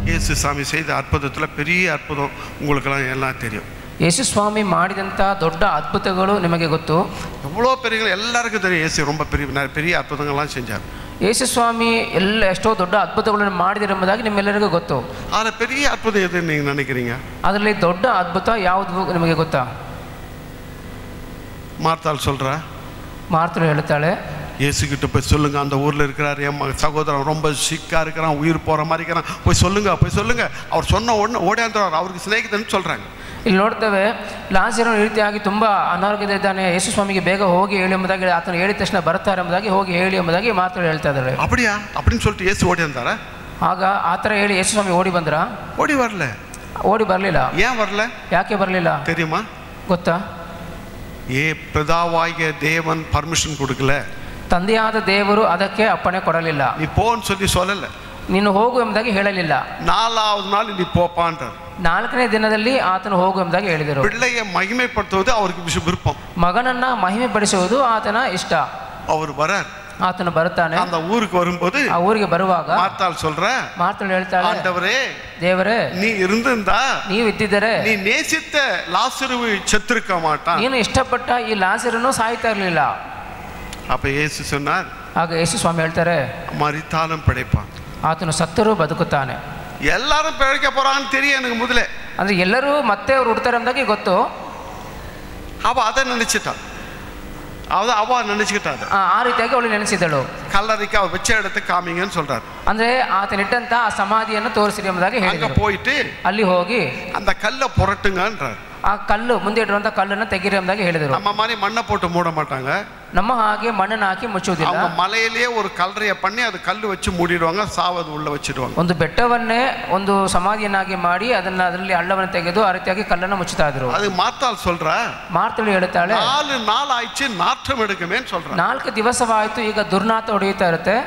இயேசு சாமி செய்த அற்புதத்தில் பெரிய அற்புதம் உங்களுக்கெல்லாம் எல்லாம் தெரியும் ಯೇಸು ಸ್ವಾಮಿ ಮಾಡಿದಂಥ ದೊಡ್ಡ ಅದ್ಭುತಗಳು ನಿಮಗೆ ಗೊತ್ತು எவ்வளோ பெரிய எல்லாருக்கும் தெரியும் இயேசு ரொம்ப பெரிய நிறைய பெரிய அற்புதங்கள்லாம் செஞ்சார் ಯೇಸು ಸ್ವಾಮಿ ಎಲ್ಲ ಎಷ್ಟೋ ದೊಡ್ಡ ಅದ್ಭುತಗಳನ್ನು ಮಾಡಿದಿರೆಂಬುದಾಗಿ ನಿಮ್ಮೆಲ್ಲರಿಗೂ ಗೊತ್ತು அதில் பெரிய அற்புதம் எதுன்னு நீங்கள் நினைக்கிறீங்க ಅದರಲ್ಲಿ ದೊಡ್ಡ ಅದ್ಭುತ ಯಾವುದು ನಿಮಗೆ ಗೊತ್ತಾ மார்த்தாள் சொல்கிறா ಮಾರ್ತಳು ಹೇಳುತ್ತಾಳೆ இயேசுக்கிட்ட போய் சொல்லுங்க அந்த ஊரில் இருக்கிறார் என் மக- சகோதரன் ரொம்ப சிக்காக இருக்கிறான் உயிர் போகிற மாதிரி இருக்கிறான் போய் சொல்லுங்க போய் சொல்லுங்க அவர் சொன்ன உடனே ஓடியாந்துறார் அவருக்கு சிநேகிதன்னு சொல்கிறாங்க ಇಲ್ಲಿ ನೋಡ್ತೇವೆ ಲಾಜರನು ಈ ರೀತಿಯಾಗಿ ತುಂಬ ಅನಾರೋಗ್ಯದಿದ್ದಾನೆ ಯೇಸು ಸ್ವಾಮಿಗೆ ಬೇಗ ಹೋಗಿ ಹೇಳಿ ಎಂಬುದಾಗಿ ಆತನು ಹೇಳಿದ ತಕ್ಷಣ ಬರ್ತಾರೆ ಎಂಬುದಾಗಿ ಹೋಗಿ ಹೇಳಿ ಎಂಬುದಾಗಿ ಮಾತುಗಳು ಹೇಳ್ತಾ ಇದ್ದಾಳೆ அப்படியா அப்படின்னு சொல்லிட்டு இயேசு ஓடியாந்தாரா ಆಗ ಆ ಥರ ಹೇಳಿ ಯೇಸು ಸ್ವಾಮಿ ಓಡಿ ಬಂದ್ರ ஓடி வரல ಓಡಿ ಬರಲಿಲ್ಲ ஏன் வரல ಯಾಕೆ ಬರಲಿಲ್ಲ தெரியுமா ಗೊತ್ತಾ ஏ பிதாவாகிய தேவன் பர்மிஷன் கொடுக்கல ತಂದೆಯಾದ ದೇವರು ಅದಕ್ಕೆ ಅಪ್ಪಣೆ ಕೊಡಲಿಲ್ಲ நீ போன்னு சொல்லி சொல்லல ನೀನು ಹೋಗು ಎಂಬುದಾಗಿ ಹೇಳಲಿಲ್ಲ நாலாவது நாள் நீ போப்பான்றார் ನಾಲ್ಕನೇ ದಿನದಲ್ಲಿ ಆತನು ಹೋಗು ಎಂಬುದಾಗಿ ಹೇಳಿದರು பிள்ளையை மகிமைப்படுத்துவது அவருக்கு விஷ- விருப்பம் ಮಗನನ್ನ ಮಹಿಮೆ ಪಡಿಸುವುದು ಆತನ ಇಷ್ಟ அவர் வரார் ಆತನು ಬರುತ್ತಾನೆ அந்த ஊருக்கு வரும்போது ಆ ಊರಿಗೆ ಬರುವಾಗ மார்த்தாள் சொல்ற ಮಾತನು ಹೇಳ್ತಾಳೆ ஆண்டவரே ದೇವರೇ நீ இருந்திருந்தா ನೀವು ಇದ್ದಿದ್ದರೆ நீ நேசித்த லாசருவு செத்திருக்க மாட்டான் ನೀನು ಇಷ್ಟಪಟ್ಟ ಈ ಲಾಸರನ್ನು ಸಾಯ್ತಾ ಇರಲಿಲ್ಲ அப்ப இயேசு சொன்னார் ಆಗ ಯೇಸು ಸ್ವಾಮಿ ಹೇಳ್ತಾರೆ மறித்தாலும் பிழைப்பான் ಆತನು ಸತ್ತರೂ ಬದುಕುತ್ತಾನೆ எல்லாரும் பிழைக்க போறான்னு தெரியும் எனக்கு முதல்ல ಅಂದ್ರೆ ಎಲ್ಲರೂ ಮತ್ತೆ ಅವ್ರು ಹುಡ್ತಾರೆ ಎಂಬುದಾಗಿ ಗೊತ್ತು அவ அதை நினைச்சிட்டான் அவ அவ நினைச்சுக்கிட்டா அதை ಆ ಆ ರೀತಿಯಾಗಿ ಅವಳು ನೆನೆಸಿದಳು கல்லறைக்கு அவ வச்ச இடத்துக்கு காமிங்கன்னு சொல்றாரு ಅಂದ್ರೆ ಆತನಿಟ್ಟಂತ ಆ ಸಮಾಧಿಯನ್ನು ತೋರಿಸಿರಿ ಎಂಬುದಾಗಿ அங்க ಹೇಳಿದರು போயிட்டு ಅಲ್ಲಿ ಹೋಗಿ அந்த கல்லை புரட்டுங்கன்றார் ಆ ಕಲ್ಲು ಮುಂದೆ ಇಡುವಂತ ಕಲ್ಲನ್ನು ತೆಗಿರಿ ಎಂಬುದಾಗಿ ಹೇಳಿದರು நம்ம மாதிரி மண்ணை போட்டு மூட மாட்டாங்க ನಮ್ಮ ಹಾಗೆ ಮಣ್ಣನ್ನು ಹಾಕಿ ಮುಚ್ಚುವುದಿಲ್ಲ அவங்க மலையிலேயே ஒரு கல்லறையை பண்ணி அது கல் வச்சு மூடிடுவாங்க சாவது உள்ள வச்சிடுவாங்க ಒಂದು ಬೆಟ್ಟವನ್ನೇ ಒಂದು ಸಮಾಧಿಯನ್ನಾಗಿ ಮಾಡಿ ಅದನ್ನ ಅದರಲ್ಲಿ ಹಳ್ಳವನ್ನು ತೆಗೆದು ಆ ರೀತಿಯಾಗಿ ಕಲ್ಲನ್ನು ಮುಚ್ಚುತ್ತಾ ಇದ್ರು அது மாத்தாள் சொல்ற ಮಾರ್ತಳು ಹೇಳುತ್ತಾಳೆ நாலு நாள் ஆயிடுச்சு நாற்றம் எடுக்குமேன்னு சொல்றான் ನಾಲ್ಕು ದಿವಸವಾಯಿತು ಈಗ ದುರ್ನಾತ ಹೊಡೆಯುತ್ತಾ ಇರುತ್ತೆ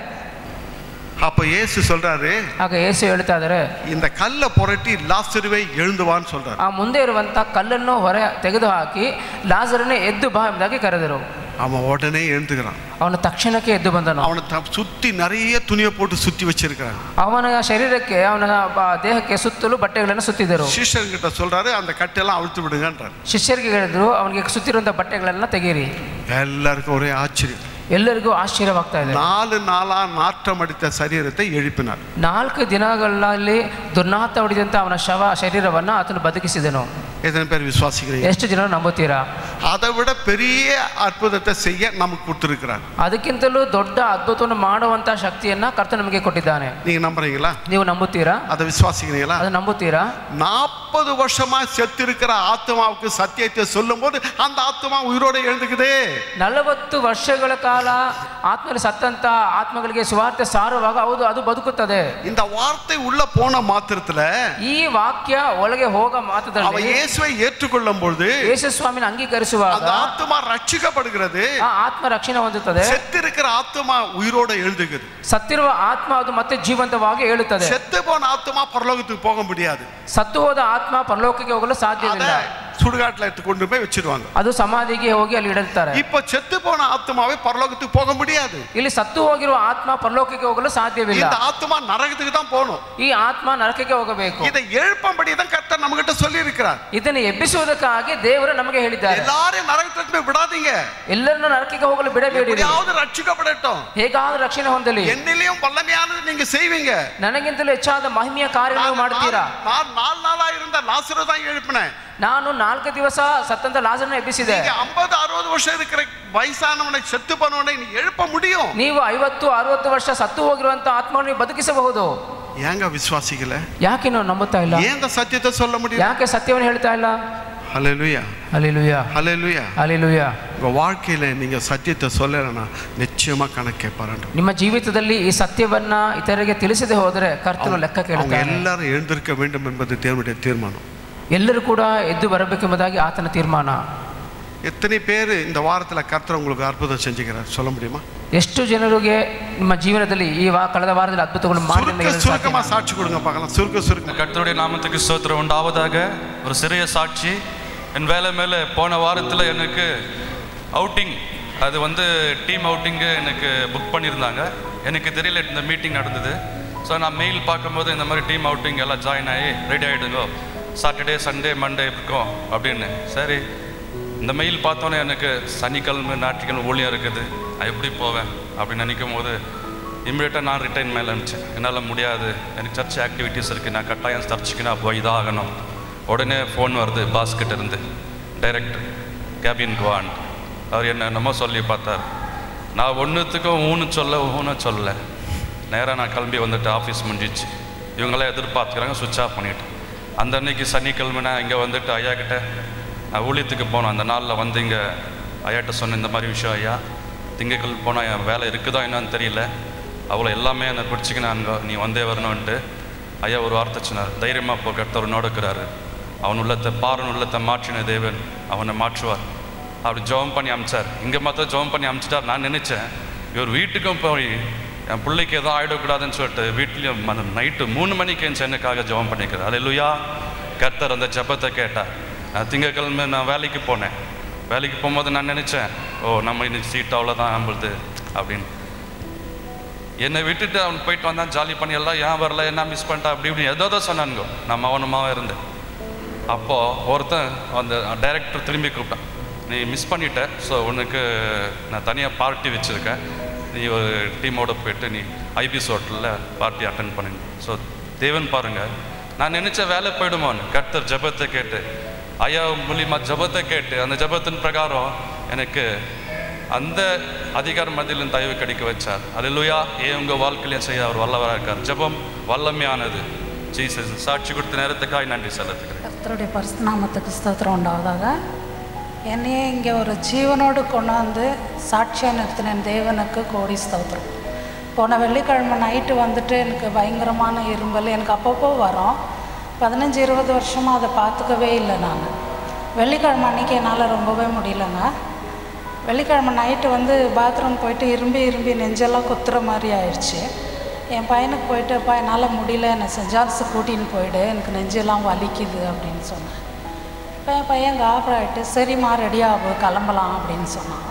அப்ப இயேசு சொல்றாரு ಆಗ ಏಸು ಹೇಳ್ತಾ ಇದ್ದಾರೆ இந்த கல்லை புரட்டி லாசருவை எழுந்துவான்னு சொல்றாரு ಆ ಮುಂದೆ ಇರುವಂತ ಕಲ್ಲನ್ನು ಹೊರ ತೆಗೆದು ಹಾಕಿ ಲಾಜರನ್ನೇ ಎದ್ದು ಬಾ ಎಂಬುದಾಗಿ ಕರೆದರು அவன் உடனே எழுந்துக்கிறான் ಅವನು ತಕ್ಷಣಕ್ಕೆ ಎದ್ದು ಬಂದನು அவனை த- சுத்தி நிறைய துணியை போட்டு சுத்தி வச்சிருக்கிறாங்க ಅವನ ಶರೀರಕ್ಕೆ ಅವನ ಬ- ದೇಹಕ್ಕೆ ಸುತ್ತಲೂ ಬಟ್ಟೆಗಳನ್ನು ಸುತ್ತಿದರು சீஷர்கிட்ட சொல்றாரு அந்த கட்டெல்லாம் அழுத்து விடுங்கன்றாரு ಶಿಷ್ಯರಿಗೆ ಹೇಳಿದ್ರು ಅವನಿಗೆ ಸುತ್ತಿರುವಂಥ ಬಟ್ಟೆಗಳೆಲ್ಲ ತೆಗೀರಿ எல்லாருக்கும் ஒரே ஆச்சரியம் ಎಲ್ಲರಿಗೂ ಆಶ್ಚರ್ಯವಾಗ್ತಾ ಇದೆ நாலு நாளா நாற்றம் அடித்த சரீரத்தை எழுப்பினார் ನಾಲ್ಕು ದಿನಗಳಲ್ಲಿ ದುರ್ನಾತ ಹೊಡೆದಂಥ ಅವನ ಶವ ಶರೀರವನ್ನು ಆತನು ಬದುಕಿಸಿದನು எத்தனை பேர் விசுவாசிக்கிறீங்க ಎಷ್ಟು ಜನ ನಂಬುತ್ತೀರಾ அதை விட பெரிய அற்புதத்தை செய்ய நமக்கு கொடுத்துருக்கிறார் ಅದಕ್ಕಿಂತಲೂ ದೊಡ್ಡ ಅದ್ಭುತವನ್ನು ಮಾಡುವಂಥ ಶಕ್ತಿಯನ್ನ ಕರ್ತ ನಮಗೆ ಕೊಟ್ಟಿದ್ದಾನೆ நீங்க நம்புறீங்களா ನೀವು ನಂಬುತ್ತೀರಾ அதை விசுவாசிக்கிறீங்களா ಅದು ನಂಬುತ್ತೀರಾ நாற்பது வருஷமா செத்திருக்கிற ஆத்மாவுக்கு சத்தியத்தை சொல்லும்போது அந்த ஆத்மா உயிரோட எழுந்துக்குதே ನಲವತ್ತು ವರ್ಷಗಳ ಕಾಲ ಆತ್ಮಲ್ಲಿ ಸತ್ತಂತ ಆತ್ಮಗಳಿಗೆ ಸುವಾರ್ತೆ ಸಾರುವಾಗ ಹೌದು ಅದು ಬದುಕುತ್ತದೆ இந்த வார்த்தை உள்ள போன மாத்திரத்துல ಈ ವಾಕ್ಯ ಒಳಗೆ ಹೋಗ அவ ಮಾತದಲ್ಲಿ இயேசுவை ஏற்றுக்கொள்ளும் பொழுது ಯೇಸು ಸ್ವಾಮಿನ ಅಂಗೀಕರಿಸುವಾಗ அந்த ஆத்மா ரட்சிக்கப்படுகிறது ಆ ಆತ್ಮ ರಕ್ಷಣೆ ಹೊಂದುತ್ತದೆ செத்திருக்கிற ஆத்மா உயிரோட எழுதுகிறது ಸತ್ತಿರುವ ಆತ್ಮ ಅದು ಮತ್ತೆ ಜೀವಂತವಾಗಿ ಹೇಳುತ್ತದೆ செத்து போன ஆத்மா பரலோகத்துக்கு போக முடியாது ಸತ್ತು ಹೋದ ಆತ್ಮ ಪರಲೋಕಕ್ಕೆ ಹೋಗಲು அத ಸಾಧ್ಯವಿಲ್ಲ சுடுகாட்டுல எடுத்து கொண்டு போய் வச்சிருவாங்க ಅದು ಸಮಾಧಿಗೆ ಹೋಗಿ ಅಲ್ಲಿ ಇಡುತ್ತಾರೆ இப்ப செத்து போன ஆத்மாவை பரலோகத்துக்கு போக முடியாது ಇಲ್ಲಿ ಸತ್ತು ಹೋಗಿರುವ ಆತ್ಮ ಪರಲೋಕಕ್ಕೆ ಹೋಗಲು ಸಾಧ್ಯವಿಲ್ಲ இந்த ஆத்மா நரகத்துக்கு தான் போகணும் ಈ ಆತ್ಮ ನರಕಕ್ಕೆ ಹೋಗಬೇಕು இதை எழுப்பம்படி தான் கர்த்தர் நம்ம கிட்ட சொல்லி இருக்கிறார் ಇದನ್ನು ಎಬ್ಬಿಸುವುದಕ್ಕಾಗಿ ದೇವರು ನಮಗೆ ಹೇಳಿದ್ದಾರೆ எல்லாரையும் நரகத்துக்கு போய் விடாதீங்க ಎಲ್ಲರನ್ನು ನರಕಕ್ಕೆ ಹೋಗಲು ಬಿಡಬೇಡಿ எப்படியாவது ரட்சிக்கப்படட்டும் ಹೇಗಾದ್ರೂ ರಕ್ಷಣೆ ಹೊಂದಲಿ என்னிலையும் வல்லமையானது நீங்க செய்வீங்க ನನಗಿಂತಲೂ ಹೆಚ್ಚಾದ ಮಹಿಮೆಯ ಕಾರ್ಯ ನೀವು நான் ಮಾಡ್ತೀರಾ நான் நாலு நாளா இருந்த லாசரை தான் எழுப்பினேன் ನಾನು ನಾಲ್ಕು ದಿವಸ ಸತ್ತಂತ ಲಾಜರನ್ನ ಎಬ್ಬಿಸಿದೆ நீங்க ஐம்பது அறுபது வருஷம் இருக்கிற வயசானவனை செத்து போனவனை நீ எழுப்ப முடியும் ನೀವು ಐವತ್ತು ಅರವತ್ತು ವರ್ಷ ಸತ್ತು ಹೋಗಿರುವಂತ ಆತ್ಮವನ್ನು ನೀವು ಬದುಕಿಸಬಹುದು ஏங்க விசுவாசிக்கல ಯಾಕೆ ನಾವು ನಂಬುತ್ತಾ ಇಲ್ಲ ஏன் இந்த சத்தியத்தை சொல்ல முடியும் ಯಾಕೆ ಸತ್ಯವನ್ನು ಹೇಳ್ತಾ ಇಲ್ಲ ஹalleluya ಅಲಿಲುಯ ஹalleluya ಅಲಿಲುಯ உங்க வாழ்க்கையில நீங்க சத்தியத்தை சொல்லலைன்னா நிச்சயமா கணக்கு கேட்பாரு ನಿಮ್ಮ ಜೀವಿತದಲ್ಲಿ ಈ ಸತ್ಯವನ್ನ ಇತರರಿಗೆ ತಿಳಿಸದೆ ಹೋದರೆ ಕರ್ತನು ಲೆಕ್ಕ அவங்க ಕೇಳುತ್ತಾನೆ எல்லாரும் எழுந்திருக்க வேண்டும் என்பது தேவனுடைய தீர்மானம் ಎಲ್ಲರೂ ಕೂಡ ಎದ್ದು ಬರಬೇಕೆಂಬುದಾಗಿ ಆತನ ತೀರ್ಮಾನ எத்தனை பேர் இந்த வாரத்துல கர்த்தர் உங்களுக்கு அற்புதம் செஞ்சுக்கிறார் சொல்ல முடியுமா ಎಷ್ಟು ಜನರಿಗೆ ನಿಮ್ಮ ಜೀವನದಲ್ಲಿ ಈ ವಾ ಕಳೆದ ವಾರದಲ್ಲಿ ಅದ್ಭುತಗಳು ಮಾಡಿ சுருக்க ನಿಮಗೆ சுருக்கமா சாட்சி கொடுங்க பார்க்கலாம் சுருக்க சுருக்கமா கர்த்தருடைய நாமத்துக்கு ஸ்தோத்திரம் உண்டாவதாக ஒரு சிறிய சாட்சி என் வேலை மேலே போன வாரத்தில் எனக்கு அவுட்டிங் அது வந்து டீம் அவுட்டிங்கு எனக்கு புக் பண்ணியிருந்தாங்க எனக்கு தெரியல இந்த மீட்டிங் நடந்தது ஸோ நான் மெயில் பார்க்கும்போது இந்த மாதிரி டீம் அவுட்டிங் எல்லாம் ஜாயின் ஆகி ரெடி ஆகிடுங்க சாட்டர்டே சண்டே மண்டே இருக்கும் அப்படின்னு சரி இந்த மெயில் பார்த்தோன்னே எனக்கு சனிக்கிழமை ஞாயிற்றுக்கிழமை ஊழியம் இருக்குது நான் எப்படி போவேன் அப்படின்னு நினைக்கும் போது இம்மிடியட்டாக நான் ரிட்டைன் மேலே இருந்துச்சேன் என்னால் முடியாது எனக்கு சர்ச் ஆக்டிவிட்டீஸ் இருக்குது நான் கட்டாயம் சர்ச்சுக்கு நான் போய் தான் ஆகணும் உடனே ஃபோன் வருது பாஸ்கிட்ட இருந்து டைரக்டர் கேபின் குவான் அவர் என்ன என்னமோ சொல்லி பார்த்தார் நான் ஒன்றுத்துக்கும் ஊன்னு சொல்ல ஊன்னு சொல்லலை நேராக நான் கிளம்பி வந்துட்டு ஆஃபீஸ் முடிஞ்சிச்சு இவங்களாம் எதிர்பார்த்துக்கிறாங்க சுவிட்ச் ஆஃப் பண்ணிட்டேன் அந்த அன்னைக்கு சனிக்கிழமை நான் இங்கே வந்துட்டு ஐயா கிட்ட நான் ஊழியத்துக்கு போனோம் அந்த நாளில் வந்து இங்கே ஐயாட்ட சொன்ன இந்த மாதிரி விஷயம் ஐயா திங்கக்கிழமை போனால் என் வேலை இருக்குதா என்னன்னு தெரியல அவ்வளோ எல்லாமே என்னை பிடிச்சிக்கினாங்க நீ வந்தே வரணுன்ட்டு ஐயா ஒரு வார்த்தை சொன்னார் தைரியமாக போ கர்த்தர் நோடுக்கிறாரு அவன் உள்ளத்தை பாரன் உள்ளத்தை மாற்றின தேவன் அவனை மாற்றுவார் அப்படி ஜெபம் பண்ணி அமிச்சார் இங்கே மாத்திரம் ஜெபம் பண்ணி அமிச்சிட்டார் நான் நினச்சேன் இவர் வீட்டுக்கும் போய் என் பிள்ளைக்கு எதுவும் ஆகிடக்கூடாதுன்னு சொல்லிட்டு வீட்லேயும் நைட்டு மூணு மணிக்கு என் எனக்காக ஜெபம் பண்ணிக்கிறார் அல்லேலூயா கர்த்தர் அந்த ஜெபத்தை கேட்டார் நான் திங்கக்கிழமை நான் வேலைக்கு போனேன் வேலைக்கு போகும்போது நான் நினச்சேன் ஓ நம்ம இன்னைக்கு சீட் அவ்வளோதான் நம்மளுது அப்படின்னு என்னை விட்டுட்டு அவன் போயிட்டு வந்தான் ஜாலி பண்ணி எல்லாம் ஏன் வரல என்ன மிஸ் பண்ணிட்டா அப்படி இப்படி ஏதோ ஏதோ சொன்னானுங்க நான் மௌனமாக இருந்தேன் அப்போது ஒருத்தன் அந்த டைரக்டர் திரும்பி கூப்பிட்டான் நீ மிஸ் பண்ணிட்ட ஸோ உனக்கு நான் தனியாக பார்ட்டி வச்சுருக்கேன் நீ ஒரு டீமோட போயிட்டு நீ ஐபிஎஸ் ஹோட்டலில் பார்ட்டி அட்டன் பண்ணுங்க ஸோ தேவன் பாருங்கள் நான் நினச்ச வேலை போயிடுமோன்னு கர்த்தர் ஜெபத்தை கேட்டு ஐயா மூலியமா ஜெபத்தை கேட்டு அந்த ஜெபத்தின் பிரகாரம் எனக்கு அந்த அதிகார மத்தியிலும் தயவு கிடைக்க வச்சார் அல்லேலூயா ஏன் உங்கள் வாழ்க்கையிலையும் செய்ய அவர் வல்லவராக இருக்கார் ஜெபம் வல்லமையானது ஜீசஸ் சாட்சி கொடுத்த நேரத்துக்காய் நன்றி செலுத்துக்கிறேன் கர்த்தருடைய பரிசு நாமத்துக்கு ஸ்தோத்திரம் உண்டாவதாக என்னையே இங்கே ஒரு ஜீவனோடு கொண்டாந்து சாட்சியாக நிறுத்தின என் தேவனுக்கு கோடி ஸ்தோத்திரம் போன வெள்ளிக்கிழமை நைட்டு வந்துட்டு எனக்கு பயங்கரமான இரும்பல் எனக்கு அப்பப்போ வரும் பதினஞ்சு இருபது வருஷமாக அதை பார்த்துக்கவே இல்லை நான் வெள்ளிக்கிழமை அன்றைக்கி என்னால் ரொம்பவே முடியலங்க வெள்ளிக்கிழமை நைட்டு வந்து பாத்ரூம் போயிட்டு இரும்பி இரும்பி நெஞ்செல்லாம் குத்துற மாதிரி ஆயிடுச்சு என் பையனுக்கு போயிட்டு அப்பா என்னால் முடியல என்னை செஞ்சான்ஸு கூட்டின்னு போயிடு எனக்கு நெஞ்செல்லாம் வலிக்குது அப்படின்னு சொன்னேன் இப்போ என் பையன் காபராயிட்டு சரிம்மா ரெடி ஆகு கிளம்பலாம் அப்படின்னு சொன்னான்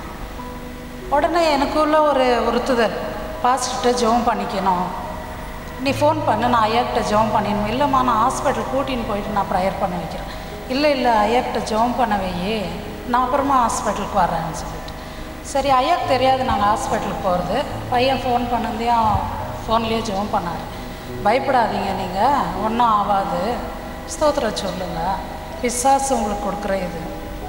உடனே எனக்குள்ள ஒரு உறுத்துதல் பாஸ்டர்கிட்ட ஜெபம் பண்ணிக்கணும் நீ ஃபோன் பண்ணு நான் ஐயாக்கிட்ட ஜெபம் பண்ணிடணும் இல்லைம்மா நான் ஹாஸ்பிட்டல் கூட்டின்னு போயிட்டு நான் ப்ரேயர் பண்ண வைக்கிறேன் இல்லை இல்லை ஐயாக்கிட்ட ஜெபம் பண்ண வையே நான் அப்புறமா ஹாஸ்பிட்டலுக்கு வரேன்னு சொல்லிட்டு சரி ஐயாக்கு தெரியாது நாங்கள் ஹாஸ்பிட்டலுக்கு போகிறது பையன் ஃபோன் பண்ணதையும் ஃபோன்லேயே ஜெபம் பண்ணார் பயப்படாதீங்க நீங்கள் ஒன்றும் ஆகாது ஸ்தோத்திரம் சொல்லுங்கள் பிசாசு உங்களுக்கு கொடுக்குற இது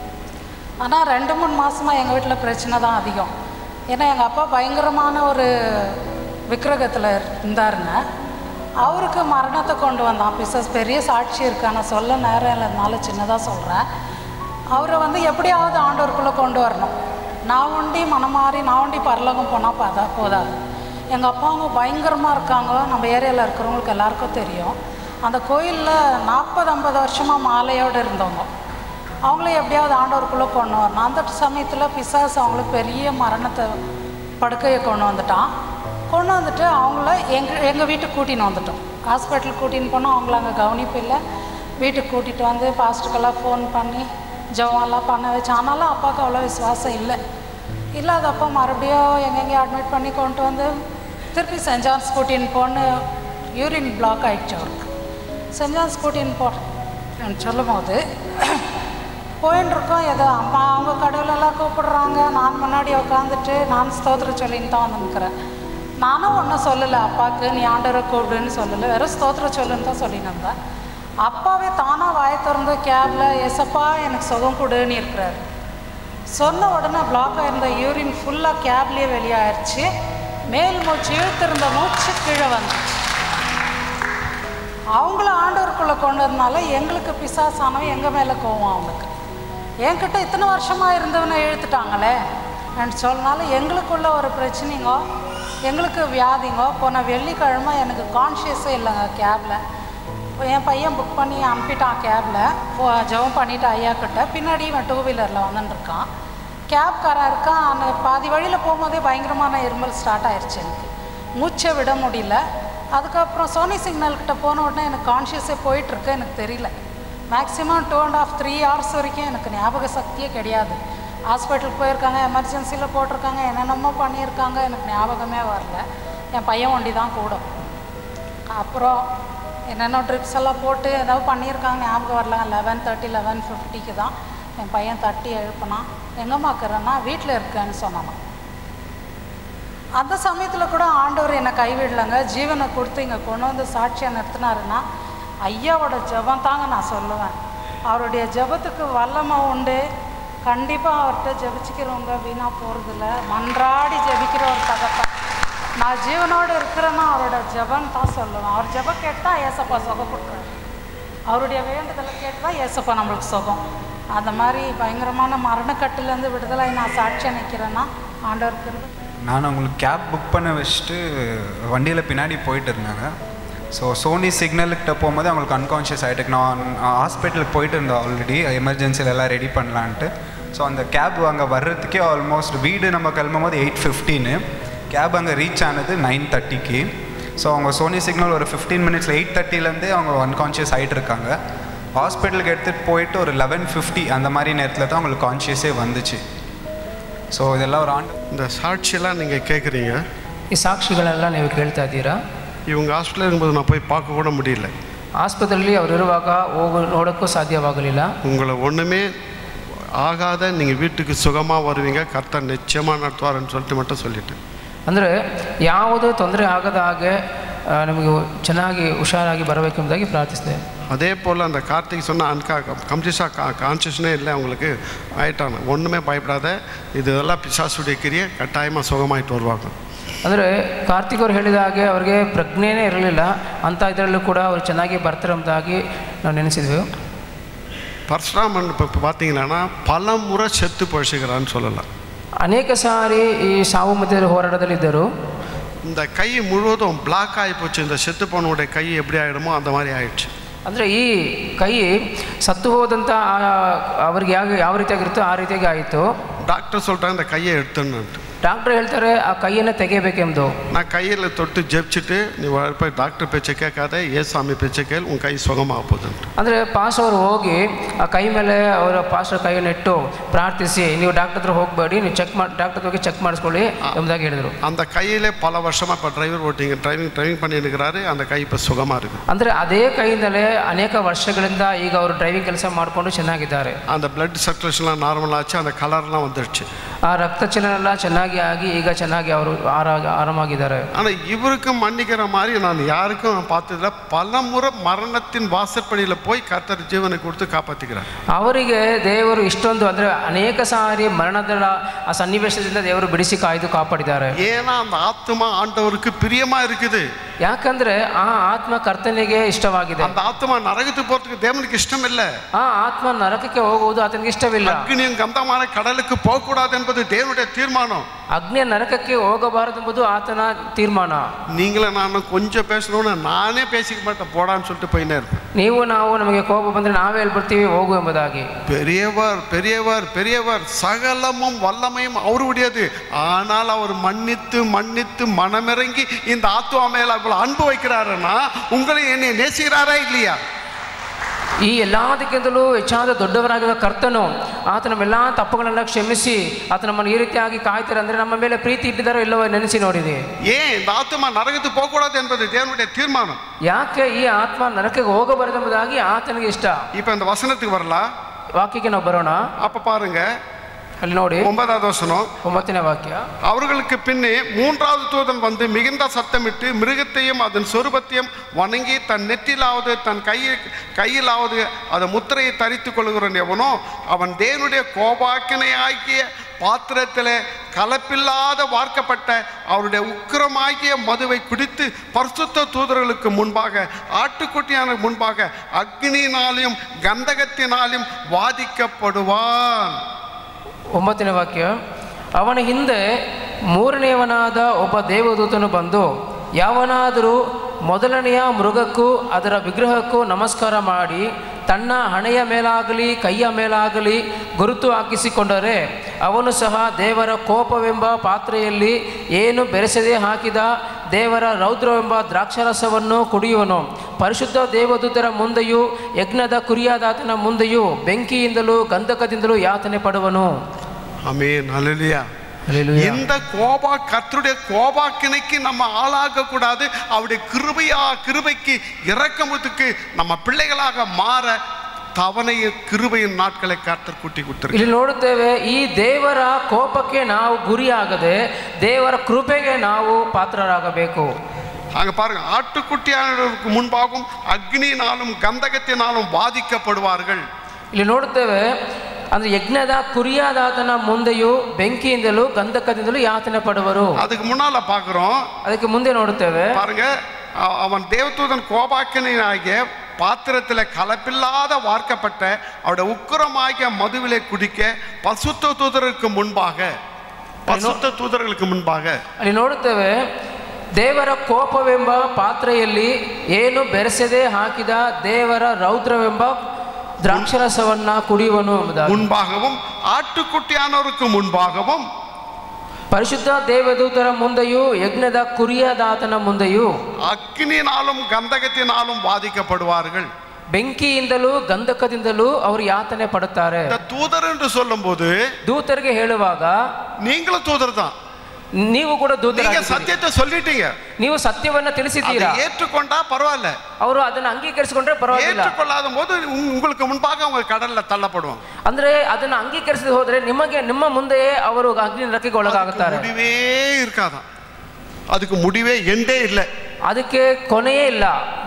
ஆனால் ரெண்டு மூணு மாதமாக எங்கள் வீட்டில் பிரச்சனை தான் அதிகம் ஏன்னா எங்கள் அப்பா பயங்கரமான ஒரு விக்கிரகத்தில் இருந்தாருங்க அவருக்கு மரணத்தை கொண்டு வந்தான் பிசாஸ் பெரிய சாட்சி இருக்கு நான் சொல்ல நேரம் இல்லைனால சின்னதாக சொல்கிறேன் அவரை வந்து எப்படியாவது ஆண்டவருக்குள்ளே கொண்டு வரணும் நான் ஒண்டி மனமாறி நான் ஒண்டி பரலோகம் போனால் பாதா போதாது எங்கள் அப்பா அவங்க பயங்கரமாக இருக்காங்க நம்ம ஏரியாவில் இருக்கிறவங்களுக்கு எல்லாருக்கும் தெரியும் அந்த கோயிலில் நாற்பது ஐம்பது வருஷமாக மாலையோடு இருந்தவங்க அவங்கள எப்படியாவது ஆண்டவருக்குள்ளே கொண்டு வரணும் அந்த சமயத்தில் பிசாசு அவங்களுக்கு பெரிய மரணத்தை படுக்கையை கொண்டு வந்துட்டான் கொண்டு வந்துட்டு அவங்கள எங்கள் எங்கள் வீட்டுக்கு கூட்டின்னு வந்துட்டோம் ஹாஸ்பிட்டலுக்கு கூட்டின்னு போனோம் அவங்கள அங்கே கவனிப்பு இல்லை வீட்டுக்கு கூட்டிகிட்டு வந்து பாஸ்ட்டுக்கெல்லாம் ஃபோன் பண்ணி ஜெபம்லாம் பண்ண வச்சு ஆனாலும் அப்பாவுக்கு அவ்வளோ விசுவாசம் இல்லை இல்லாதப்போ மறுபடியும் எங்கெங்கேயும் அட்மிட் பண்ணி கொண்டு வந்து திருப்பி சென்ட் ஜான்ஸ் கூட்டின்னு போன்னு யூரின் பிளாக் ஆகிடுச்சு அவருக்கு சென்ட் ஜான்ஸ் கூட்டின்னு போன்னு சொல்லும் போது போயின்னு இருக்கோம் ஏதோ அம்மா அவங்க கடவுளெல்லாம் கூப்பிடுறாங்க நான் முன்னாடி உட்காந்துட்டு நான் ஸ்தோத்திரம் சொல்லின்னு தான் வந்து நிற்கிறேன் நானும் ஒன்றும் சொல்லலை அப்பாவுக்கு நீ ஆண்டவரை கூப்பிடுன்னு சொல்லலை வெறும் ஸ்தோத்திரம் சொல்லுன்னு தான் சொல்லின்னு இருந்தேன் அப்பாவே தானாக வாயை திறந்து கேபில் எசப்பா எனக்கு சுகம் கொடுன்னு இருக்கிறாரு சொன்ன உடனே பிளாக் ஆயிருந்த யூரின் ஃபுல்லாக கேப்லேயே வெளியாயிருச்சு மேல் மூச்சு இழுத்திருந்த மூச்சு கீழே வந்துச்சு அவங்கள ஆண்டவருக்குள்ளே கொண்டு வரனால எங்களுக்கு பிசாசானவன் எங்கள் மேலே கோவம் அவனுக்கு என்கிட்ட இத்தனை வருஷமாக இருந்தவனை இழுத்துட்டாங்களே அப்படின்னு சொன்னால எங்களுக்குள்ள ஒரு பிரச்சனைங்கோ எங்களுக்கு வியாதிங்கோ போன வெள்ளிக்கிழமை எனக்கு கான்ஷியஸே இல்லைங்க கேபில் என் பையன் புக் பண்ணி அனுப்பிட்டான் கேபில் ஜெபம் பண்ணிட்டு ஐயா கிட்ட பின்னாடி இவன் டூ வீலரில் வந்துட்டுருக்கான் கேப்காரன் இருக்கான் அந்த பாதி வழியில் போகும்போதே பயங்கரமான இருமல் ஸ்டார்ட் ஆயிடுச்சு எனக்கு மூச்சை விட முடியல அதுக்கப்புறம் சோனி சிக்னல் கிட்ட போன உடனே எனக்கு கான்ஷியஸே போயிட்டுருக்கு எனக்கு தெரியல maximum two and half three hours வரைக்கும் எனக்கு ஞாபக சக்தியே கிடையாது ஹாஸ்பிட்டலுக்கு போயிருக்காங்க எமர்ஜென்சியில் போட்டிருக்காங்க என்னென்னமோ பண்ணியிருக்காங்க எனக்கு ஞாபகமே வரல என் பையன் ஒண்டி தான் கூட அப்புறம் என்னென்ன ட்ரிப்ஸ் எல்லாம் போட்டு ஏதாவது பண்ணியிருக்காங்க ஞாபகம் வரல லெவன் தேர்ட்டி லெவன் ஃபிஃப்டிக்கு தான் என் பையன் தட்டி எழுப்பினான் எங்கம்மா இருக்கிறேன்னா வீட்டில் இருக்கேன்னு சொன்னான் அந்த சமயத்தில் கூட ஆண்டவர் என்னை கைவிடலைங்க ஜீவனை கொடுத்து இங்கே கொண்டு வந்து சாட்சியாக நிறுத்தினாருன்னா ஐயாவோட ஜெபம் தாங்க நான் சொல்லுவேன் அவருடைய ஜெபத்துக்கு வல்லமை உண்டு கண்டிப்பாக அவர்கிட்ட ஜெபிச்சுக்கிறவங்க வீணாக போகிறதில்ல மன்றாடி ஜெபிக்கிற ஒரு தகப்பன் நான் ஜீவனோடு இருக்கிறேன்னா அவரோட ஜெபம் தான் சொல்லுவேன் அவர் ஜெபம் கேட்டால் ஏசப்பா சுகம் கொடுக்குறாரு அவருடைய வேண்டுதலை கேட்டு தான் ஏசப்பா நம்மளுக்கு சுகம் அந்த மாதிரி பயங்கரமான மரணக்கட்டிலேருந்து விடுதலை நான் சாட்சியாக நிற்கிறேன்னா ஆண்டவர் கிருபை நான் உங்களுக்கு கேப் புக் பண்ண வச்சுட்டு வண்டியில் பின்னாடி போயிட்டு இருந்தாங்க ஸோ சோனி சிக்னலுக்கிட்ட போகும்போது அவங்களுக்கு அன்கான்ஷியஸ் ஆகிட்டு நான் ஹாஸ்பிட்டலுக்கு போயிட்டு இருந்தேன் ஆல்ரெடி எமர்ஜென்சியில் எல்லாம் ரெடி பண்ணலான்ட்டு ஸோ அந்த கேப் அங்கே வர்றதுக்கே ஆல்மோஸ்ட் வீடு நம்ம கிளம்பும் போது எயிட் ஃபிஃப்டீனு கேப் அங்கே ரீச் ஆனது நைன் தேர்ட்டிக்கு ஸோ அவங்க சோனி சிக்னல் ஒரு ஃபிஃப்டீன் மினிட்ஸில் எயிட் தேர்ட்டிலேருந்தே அவங்க அன்கான்ஷியஸ் ஆகிட்டு இருக்காங்க ஹாஸ்பிட்டலுக்கு எடுத்துகிட்டு போயிட்டு ஒரு லெவன் ஃபிஃப்டி அந்த மாதிரி நேரத்தில் தான் அவங்களுக்கு கான்ஷியஸே வந்துச்சு ஸோ இதெல்லாம் ஒரு ஆண்டு இந்த சாட்சியெல்லாம் நீங்கள் கேட்குறீங்க ಈ ಸಾಕ್ಷಿಗಳೆಲ್ಲ ನೀವು ಕೇಳ್ತಾ ಇದ್ದೀರಾ இவங்க ஹாஸ்பிட்டல் இருக்கும்போது நான் போய் பார்க்க கூட முடியல ಆಸ್ಪತ್ರೆಯಲ್ಲಿ ಅವರು ಇರುವಾಗ ಹೋಗು ನೋಡೋಕ್ಕೂ ಸಾಧ್ಯವಾಗಲಿಲ್ಲ உங்களை ஒன்றுமே ஆகாத நீங்கள் வீட்டுக்கு சுகமாக வருவீங்க கர்த்தர் நிச்சயமாக நடத்துவாருன்னு சொல்லிட்டு மட்டும் சொல்லிட்டேன் ಅಂದರೆ ಯಾವುದೇ ತೊಂದರೆ ಆಗದ ಹಾಗೆ ಆ, ನಮಗೆ ಚೆನ್ನಾಗಿ ಹುಷಾರಾಗಿ ಬರಬೇಕೆಂಬುದಾಗಿ ಪ್ರಾರ್ಥಿಸ್ತೇವೆ அதே போல் அந்த கார்த்திக் சொன்ன அன்கா கம்ப்ளீஸாக கா கான்ஷியஸ்னே இல்லை அவங்களுக்கு ஆயிட்டாங்க ஒன்றுமே பயப்படாத இது இதெல்லாம் பிசாசுடைய கிரியை கட்டாயமாக சுகமாயிட்டு வருவாங்க ಅಂದರೆ ಕಾರ್ತಿಕ್ ಅವರು ಹೇಳಿದ ಹಾಗೆ ಅವರಿಗೆ ಪ್ರಜ್ಞೆನೇ ಇರಲಿಲ್ಲ ಅಂಥ ಇದರಲ್ಲೂ ಕೂಡ ಅವರು ಚೆನ್ನಾಗಿ ಬರ್ತಾರೆ ಎಂಬುದಾಗಿ ನಾವು ನೆನೆಸಿದ್ವಿ பரசுராமன் இப்போ இப்போ பார்த்தீங்கன்னா பல முறை செத்து பழிச்சுக்கிறான்னு சொல்லலாம் ಅನೇಕ ಸಾರಿ ಈ ಸಾವು ಮಧ್ಯೆ ಹೋರಾಟದಲ್ಲಿದ್ದರು இந்த கை முழுவதும் பிளாக் ஆகி போச்சு இந்த செத்து போனவுடைய கை எப்படி ஆகிடுமோ அந்த மாதிரி ஆயிடுச்சு ಅಂದರೆ ಈ ಕೈ ಸತ್ತು ಹೋದಂಥ ಆ- ಅವರಿಗೆ ಯಾವ ಯಾವ ರೀತಿಯಾಗಿರುತ್ತೋ ಆ ರೀತಿಯಾಗಿ ಆಯಿತು டாக்டர் சொல்லிட்டாங்க இந்த கையை எடுத்துன்னுட்டு ಡಾಕ್ಟರ್ ಹೇಳ್ತಾರೆ ಆ ಕೈಯನ್ನು ತೆಗೆಯಬೇಕೆಂದು நான் கையில் தொட்டு ஜெபிச்சுட்டு நீ வா- போய் டாக்டர் பேச்சை கேட்காத ஏசாமி பேச்சை கேள் உன் கை சுகமாக போகுதுன்ட்டு ಅಂದರೆ ಪಾಸ್ ಅವರು ಹೋಗಿ ಆ ಕೈ ಮೇಲೆ ಅವರ ಪಾಸ್ಟರ್ ಕೈಯನ್ನು ಇಟ್ಟು ಪ್ರಾರ್ಥಿಸಿ ನೀವು ಡಾಕ್ಟರ್ ಹತ್ರ ಹೋಗಬೇಡಿ ನೀವು ಚೆಕ್ ಮಾಡಿ ಡಾಕ್ಟರ್ ಹೋಗಿ ಚೆಕ್ ಮಾಡಿಸ್ಕೊಳ್ಳಿ ಎಂಬುದಾಗಿ ಹೇಳಿದರು அந்த கையிலே பல வருஷமாக இப்போ டிரைவர் ஓட்டிங்க டிரைவிங் டிரைவிங் பண்ணிட்டு இருக்கிறாரு அந்த கை இப்போ சுகமாக இருக்குது ಅಂದರೆ ಅದೇ ಕೈಯಿಂದಲೇ ಅನೇಕ ವರ್ಷಗಳಿಂದ ಈಗ ಅವರು ಡ್ರೈವಿಂಗ್ ಕೆಲಸ ಮಾಡಿಕೊಂಡು ಚೆನ್ನಾಗಿದ್ದಾರೆ அந்த பிளட் சர்க்குலேஷன்லாம் நார்மல் ஆச்சு அந்த கலர்லாம் வந்துடுச்சு ಆ ರಕ್ತ ಚಲನ ಎಲ್ಲ ಚೆನ್ನಾಗಿ ಆಗಿ ಈಗ ಚೆನ್ನಾಗಿ ಅವರು ಆರಾ ಆರಾಮಾಗಿದ್ದಾರೆ ஆனால் இவருக்கும் மன்னிக்கிற மாதிரி நான் யாருக்கும் நான் பார்த்ததில்ல பல முறை மரணத்தின் வாசற்படியில் போய் கர்த்தர் ஜீவனை கொடுத்து காப்பாற்றிக்கிறார் ಅವರಿಗೆ ದೇವರು ಇಷ್ಟೊಂದು ಅಂದರೆ ಅನೇಕ ಸಾರಿ ಮರಣದ ಆ ಸನ್ನಿವೇಶದಿಂದ ದೇವರು ಬಿಡಿಸಿ ಕಾಯ್ದು ಕಾಪಾಡಿದ್ದಾರೆ ஏன்னா அந்த ஆத்மா ஆண்டவருக்கு பிரியமாக இருக்குது ಯಾಕಂದ್ರೆ ಆ ಆತ್ಮ ಕರ್ತನಿಗೆ ಇಷ್ಟವಾಗಿದೆ அந்த ஆத்மா நரகத்துக்கு போகிறதுக்கு தேவனுக்கு இஷ்டம் இல்லை ಆ ಆತ್ಮ ನರಕಕ್ಕೆ ಹೋಗುವುದು ಆತನಿಗೆ ಇಷ್ಟವಿಲ್ಲ அக்னியும் கந்தமான கடலுக்கு போகக்கூடாது என்பது தேவனுடைய தீர்மானம் ಅಗ್ನಿಯ ನರಕಕ್ಕೆ ಹೋಗಬಾರದೆಂಬುದು ಆತನ ತೀರ್ಮಾನ நீங்களும் நானும் கொஞ்சம் பேசணும்னு நானே பேசிக்க மாட்டேன் போடான்னு சொல்லிட்டு போயினே இருப்பேன் ನೀವು ನಾವು ನಮಗೆ ಕೋಪ ಬಂದರೆ ನಾವೇ ಹೇಳ್ಬಿಡ್ತೀವಿ ಹೋಗು ಎಂಬುದಾಗಿ பெரியவர் பெரியவர் பெரியவர் சகலமும் வல்லமையும் அவருடையது ஆனால் அவர் மன்னித்து மன்னித்து மனமிறங்கி இந்த ஆத்மா மேல அவ்வளவு அன்பு வைக்கிறாருன்னா உங்களை என்னை நேசிக்கிறாரா இல்லையா ಈ ಎಲ್ಲದಕ್ಕಿಂತಲೂ ಹೆಚ್ಚಾದ ದೊಡ್ಡವರಾಗಿರುವ ಕರ್ತನು ಆತ ನಮ್ಮೆಲ್ಲ ತಪ್ಪುಗಳನ್ನೆಲ್ಲ ಕ್ಷಮಿಸಿ ಆತ ನಮ್ಮನ್ನು ಈ ರೀತಿಯಾಗಿ ಕಾಯ್ತಾರೆ ಅಂದರೆ ನಮ್ಮ ಮೇಲೆ ಪ್ರೀತಿ ಇಟ್ಟಿದ್ದಾರೋ ಇಲ್ಲವೋ ನೆನೆಸಿ ನೋಡಿದೆ ஏன் இந்த ஆத்மா நரகத்துக்கு போகக்கூடாது என்பது தேவனுடைய தீர்மானம் ಯಾಕೆ ಈ ಆತ್ಮ ನರಕಕ್ಕೆ ಹೋಗಬಾರದೆಂಬುದಾಗಿ ಆತನಿಗೆ ಇಷ್ಟ இப்போ இந்த வசனத்துக்கு வரலாம் ವಾಕ್ಯಕ್ಕೆ ನಾವು ಬರೋಣ அப்ப பாருங்க ಅಲ್ಲಿ ನೋಡಿ ஒன்பதாவது வசனம் ಒಂಬತ್ತನೇ ವಾಕ್ಯ அவர்களுக்கு பின்னே மூன்றாவது தூதன் வந்து மிகுந்த சத்தமிட்டு மிருகத்தையும் அதன் சொரூபத்தையும் வணங்கி தன் நெற்றிலாவது தன் கையில் கையிலாவது அதை முத்திரையை தரித்து கொள்கிறவன் எவனோ அவன் தேவனுடைய கோபாக்கினையாகிய பாத்திரத்தில் கலப்பில்லாத வார்க்கப்பட்ட அவருடைய உக்கிரமாகிய மதுவை குடித்து பரிசுத்த தூதர்களுக்கு முன்பாக ஆட்டுக்குட்டியான முன்பாக அக்னியினாலும் கந்தகத்தினாலும் வாதிக்கப்படுவான் ಒಂಬತ್ತನೇ ವಾಕ್ಯ ಅವನ ಹಿಂದೆ ಮೂರನೆಯವನಾದ ಒಬ್ಬ ದೇವದೂತನು ಬಂದು ಯಾವನಾದರೂ ಮೊದಲನೆಯ ಮೃಗಕ್ಕೂ ಅದರ ವಿಗ್ರಹಕ್ಕೂ ನಮಸ್ಕಾರ ಮಾಡಿ ತನ್ನ ಹಣೆಯ ಮೇಲಾಗಲಿ ಕೈಯ ಮೇಲಾಗಲಿ ಗುರುತು ಹಾಕಿಸಿಕೊಂಡರೆ ಅವನು ಸಹ ದೇವರ ಕೋಪವೆಂಬ ಪಾತ್ರೆಯಲ್ಲಿ ಏನು ಬೆರೆಸದೆ ಹಾಕಿದ ದೇವರ ರೌದ್ರವೆಂಬ ದ್ರಾಕ್ಷಾರಸವನ್ನು ಕುಡಿಯುವನು ಪರಿಶುದ್ಧ ದೇವದೂತರ ಮುಂದೆಯೂ ಯಜ್ಞದ ಕುರಿಯಾದಾತನ ಮುಂದೆಯೂ ಬೆಂಕಿಯಿಂದಲೂ ಗಂಧಕದಿಂದಲೂ ಯಾತನೆ ಪಡುವನು அமீன் ஹalleluya Hallelujah. இந்த கோபா கர்த்தருடைய கோபாக்கினைக்கு நம்ம ஆளாக கூடாது அவருடைய கிருபையா கிருபைக்கு இறக்கமுத்துக்கு நம்ம பிள்ளைகளாக மாற தவணைய கிருபையின் நாட்களை கர்த்தர் கூட்டி கொடுத்திருக்கிறார் ಇಲ್ಲಿ ನೋಡುತ್ತೇವೆ ಈ ದೇವರ ಕೋಪಕ್ಕೆ ನಾವು ಗುರಿಯಾಗದೆ ದೇವರ ಕೃಪೆಗೆ ನಾವು ಪಾತ್ರರಾಗಬೇಕು அங்க பாருங்க ஆட்டுக்குட்டியானவருக்கு முன்பாகவும் அக்னியினாலும் கந்தகத்தினாலும் பாதிக்கப்படுவார்கள் ಇಲ್ಲಿ ನೋಡುತ್ತೇವೆ ಅಂದ್ರೆ ಯಜ್ಞದ ಕುರಿಯಾದಾತನ ಮುಂದೆಯೂ ಬೆಂಕಿಯಿಂದಲೂ ಗಂಧಕದಿಂದಲೂ ಯಾತನೆ ಪಡುವರು அதுக்கு முன்னால பார்க்குறோம் ಅದಕ್ಕೆ ಮುಂದೆ ನೋಡುತ್ತೇವೆ பாருங்க அ- அவன் தேவதூதன் கோபாக்கினாகிய பாத்திரத்தில் கலப்பில்லாத வார்க்கப்பட்ட அவருடைய உக்கிரமாகிய மதுவிலை குடிக்க பசுத்த தூதருக்கு முன்பாக பசுத்த தூதர்களுக்கு முன்பாக ಅಲ್ಲಿ ನೋಡುತ್ತೇವೆ ದೇವರ ಕೋಪವೆಂಬ ಪಾತ್ರೆಯಲ್ಲಿ ಏನು ಬೆರೆಸದೆ ಹಾಕಿದ ದೇವರ ರೌದ್ರವೆಂಬ ದ್ರಾಕ್ಷರಸವನ್ನ ಕುಡಿಯುವನು ಎಂಬುದಾಗಿ முன்பாகவும் ஆட்டுக்குட்டியானவருக்கு முன்பாகவும் ಪರಿಶುದ್ಧ ದೇವದೂತರ ಮುಂದೆಯೂ ಯಜ್ಞದ ಕುರಿಯದಾತನ ಮುಂದೆಯೂ அக்னியினாலும் கந்தகத்தினாலும் பாதிக்கப்படுவார்கள் ಬೆಂಕಿಯಿಂದಲೂ ಗಂಧಕದಿಂದಲೂ ಅವರು ಯಾತನೆ ಪಡುತ್ತಾರೆ இந்த தூதர் என்று சொல்லும்போது ದೂತರಿಗೆ ಹೇಳುವಾಗ நீங்களும் தூதர் தான் ನೀವು ಕೂಡ நீங்க ದೂತರಾಗಿದ್ದೀರಿ. சத்தியத்தை சொல்லிட்டீங்க ನೀವು ಸತ್ಯವನ್ನ அதை ತಿಳಿಸಿದ್ದೀರಾ ஏற்றுக்கொண்டா பரவாயில்ல ಅವರು ಅದನ್ನ ಅಂಗೀಕರಿಸಿಕೊಂಡ್ರೆ ಪರವಾಗಿಲ್ಲ ஏற்றுக்கொள்ளாத போது உங்க- உங்களுக்கு முன்பாக அவங்க கடல்ல தள்ளப்படுவாங்க ಅಂದ್ರೆ ಅದನ್ನ ಅಂಗೀಕರಿಸದೆ ಹೋದ್ರೆ ನಿಮಗೆ ನಿಮ್ಮ ಮುಂದೆಯೇ ಅವರು ಅಗ್ನಿ ರಕ್ಕೆಗೆ ಒಳಗಾಗುತ್ತಾರೆ முடிவே இருக்காதான் அதுக்கு முடிவே எண்டே இல்லை ಅದಕ್ಕೆ ಕೊನೆಯೇ ಇಲ್ಲ